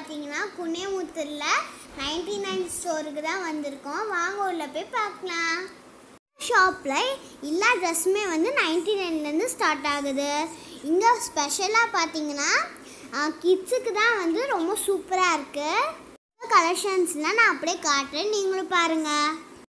பார்த்தீங்கன்னா குன்னேமுத்தூரில் ninety nine ஸ்டோருக்கு தான் வந்திருக்கோம் வாங்க உள்ள போய் பார்க்கலாம் ஷாப்பில் எல்லா ட்ரெஸ்ஸுமே வந்து நைன்டி நைன்லேருந்து ஸ்டார்ட் ஆகுது இங்கே ஸ்பெஷலாக பார்த்தீங்கன்னா கிட்ஸுக்கு தான் வந்து ரொம்ப சூப்பராக இருக்குது கலெக்ஷன்ஸ்லாம் நான் அப்படியே காட்டுறேன் நீங்களும் பாருங்கள்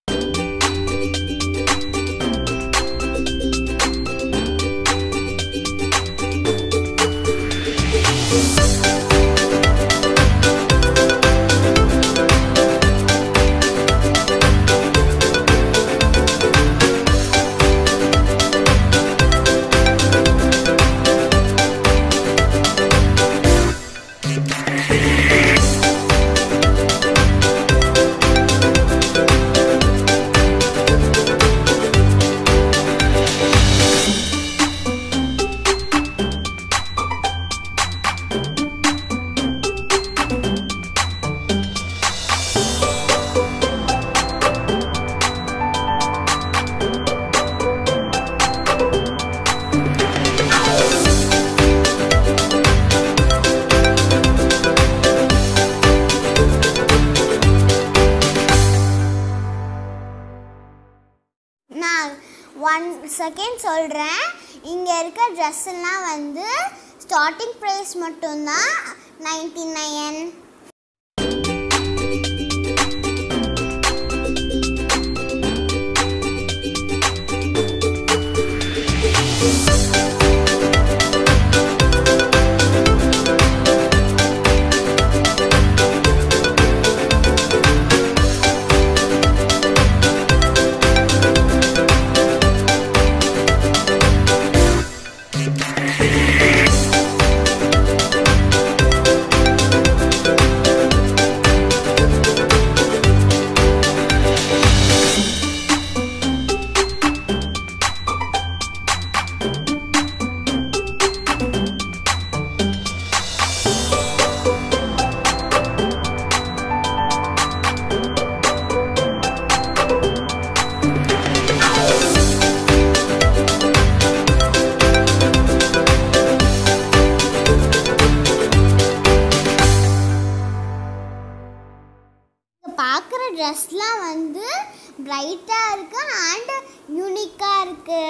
நான் ஒன் செகண்ட் சொல்கிறேன் இங்கே இருக்க ட்ரெஸ் எல்லாம் வந்து ஸ்டார்டிங் ப்ரைஸ் மட்டும்தான் நைன்டி நைன் பார்க்குற ட்ரெஸ்லாம் வந்து பிரைட்டாக இருக்கு அண்ட் யூனிக்காக இருக்கு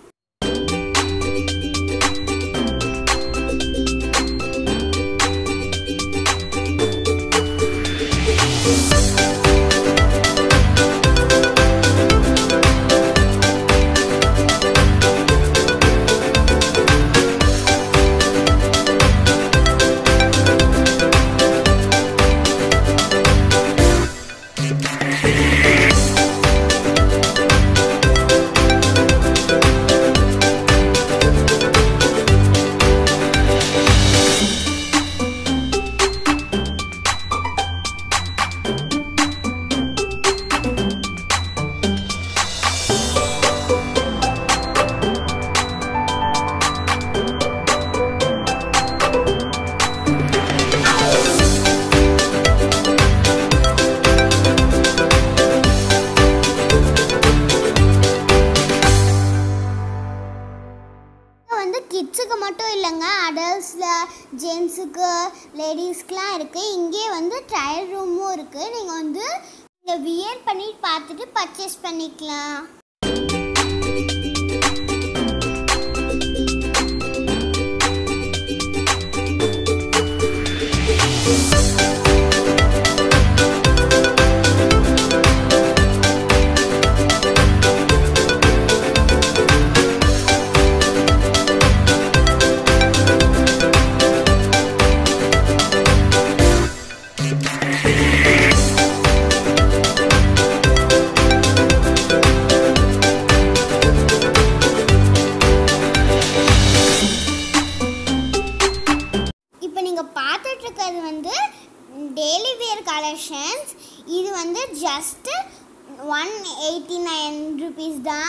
வந்து கிட்ஸுக்கு மட்டும் இல்லைங்க அடல்ட்ஸில் ஜென்ஸுக்கு லேடிஸ்க்குலாம் இருக்குது இங்கே வந்து ட்ரையல் ரூமும் இருக்குது நீங்கள் வந்து இங்கே வியர் பண்ணி பார்த்துட்டு பர்ச்சேஸ் பண்ணிக்கலாம் இப்போ நீங்கள் பார்த்துட்டு இருக்கிறது வந்து டெய்லி வியர் கலெக்ஷன்ஸ் இது வந்து just one eighty nine rupees தான்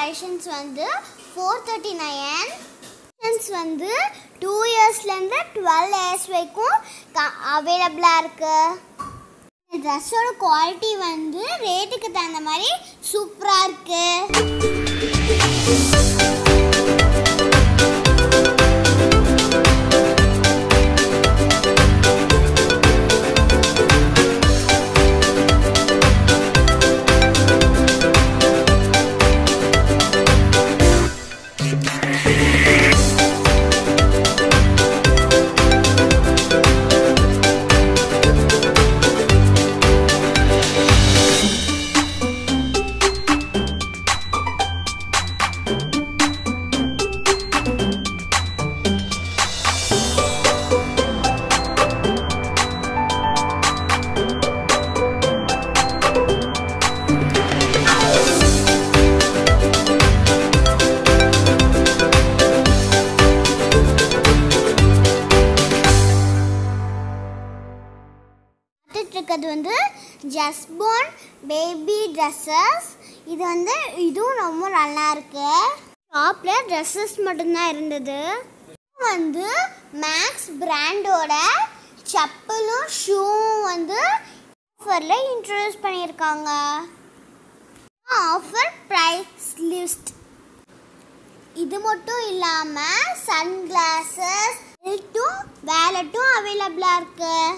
கலெக்ஷன்ஸ் வந்து ஃபோர் தேர்ட்டி நைன் வந்து டூ இயர்ஸ்லேருந்து டுவெல் இயர்ஸ் வரைக்கும் அவைலபிளாக இருக்குது ட்ரெஸ்ஸோட குவாலிட்டி வந்து ரேட்டுக்கு தகுந்த மாதிரி சூப்பராக இருக்குது பார்த்துட்டு இருக்கிறது வந்து ஜஸ்போன் பேபி ட்ரெஸ்ஸஸ் இது வந்து இதுவும் ரொம்ப நல்லா இருக்கு ஷாப்பில் ட்ரெஸ்ஸஸ் மட்டும்தான் இருந்தது வந்து மேக்ஸ் பிராண்டோட செப்பலும் ஷூவும் வந்து ஆஃபரில் இன்ட்ரடியூஸ் பண்ணியிருக்காங்க ஆஃபர் ப்ரைஸ் லிஸ்ட் இது மட்டும் இல்லாமல் சன் கிளாஸஸ் பெல்ட்டும் வேலட்டும் அவைலபிளாக இருக்குது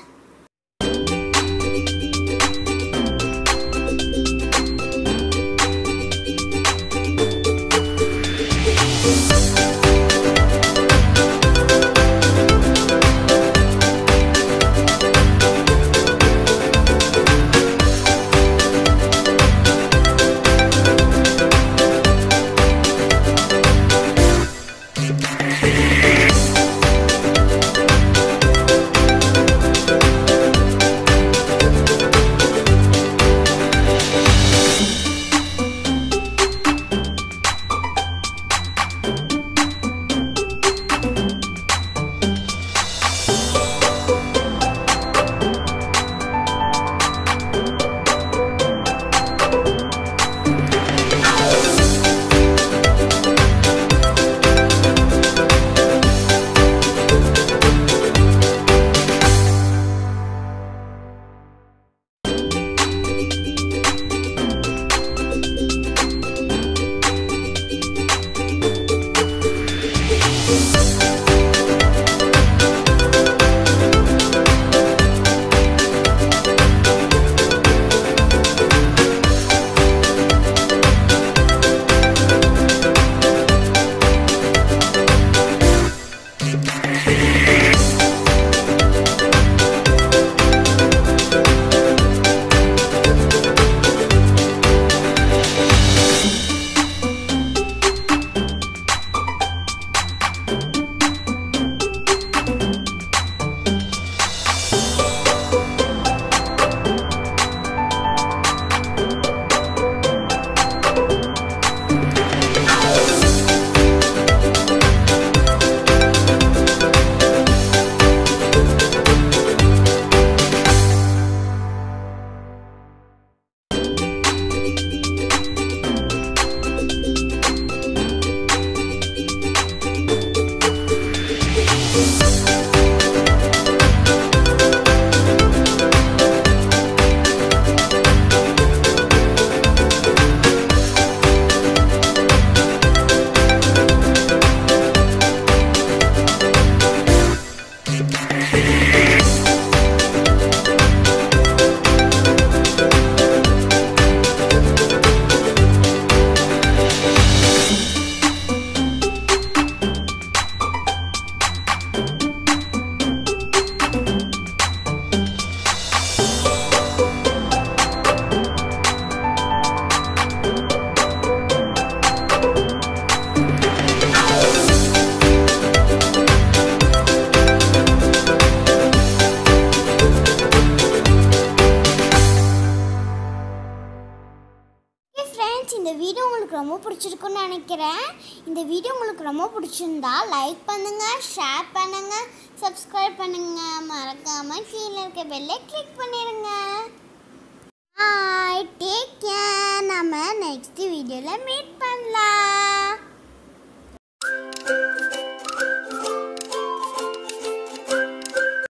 ஃப்ரெண்ட்ஸ் இந்த வீடியோ உங்களுக்கு ரொம்ப பிடிச்சிருக்குன்னு நினைக்கிறேன் இந்த வீடியோ உங்களுக்கு ரொம்ப பிடிச்சிருந்தா லைக் பண்ணுங்கள் ஷேர் பண்ணுங்கள் சப்ஸ்கிரைப் பண்ணுங்கள் மறக்காமல் கீழே இருக்க பெல்லை கிளிக் பண்ணிடுங்க ஹாய் டேக் கேர் நம்ம நெக்ஸ்ட் வீடியோவில் மீட் பண்ணலாம்